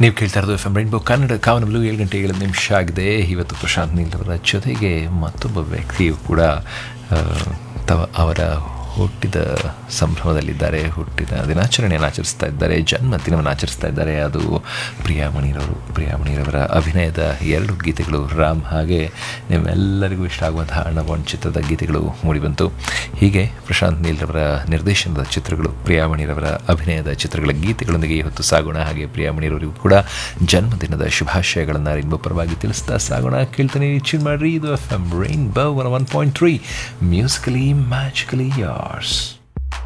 ನೀವು ಕೇಳ್ತಾ ಇರೋದು ಎಫ್ ಎಂ ರೈನ್ಬೋ ಕನ್ನಡ ಕಾವನಬಲು ಏಳು ಗಂಟೆ ಏಳು ನಿಮಿಷ ಆಗಿದೆ ಇವತ್ತು ಪ್ರಶಾಂತ್ ನೀಲ್ ಅವರ ಜೊತೆಗೆ ಮತ್ತೊಬ್ಬ ವ್ಯಕ್ತಿಯು ಕೂಡ ಆ, ತವ ಅವರ ಹುಟ್ಟಿದ ಸಂಭ್ರಮದಲ್ಲಿದ್ದಾರೆ ಹುಟ್ಟಿದ ದಿನಾಚರಣೆಯನ್ನು ಆಚರಿಸ್ತಾ ಇದ್ದಾರೆ ಜನ್ಮದಿನವನ್ನು ಆಚರಿಸ್ತಾ ಇದ್ದಾರೆ ಅದು ಪ್ರಿಯಾಮಣಿರವರು ಪ್ರಿಯಾಮಣಿರವರ ಅಭಿನಯದ ಎರಡು ಗೀತೆಗಳು ರಾಮ್ ಹಾಗೆ ನಿಮ್ಮೆಲ್ಲರಿಗೂ ಇಷ್ಟ ಆಗುವಂತಹ ಅಣ್ಣಬಾಂಡ್ ಚಿತ್ರದ ಗೀತೆಗಳು ಮೂಡಿಬಂತು ಹೀಗೆ ಪ್ರಶಾಂತ್ ನೀಲ್ರವರ ನಿರ್ದೇಶನದ ಚಿತ್ರಗಳು ಪ್ರಿಯಾಮಣಿರವರ ಅಭಿನಯದ ಚಿತ್ರಗಳ ಗೀತೆಗಳೊಂದಿಗೆ ಇವತ್ತು ಸಾಗೋಣ ಹಾಗೆ ಪ್ರಿಯಾಮಣಿರವರಿಗೂ ಕೂಡ ಜನ್ಮದಿನದ ಶುಭಾಶಯಗಳನ್ನು ರಿನ್ಬೋ ಪರವಾಗಿ ತಿಳಿಸ್ತಾ ಸಾಗೋಣ ಕೇಳ್ತಾನೆ ಚಿನ್ ಮಾಡ್ರಿ ಇದು F M rainbow one point three musically magically ಯಾರ್ಸ್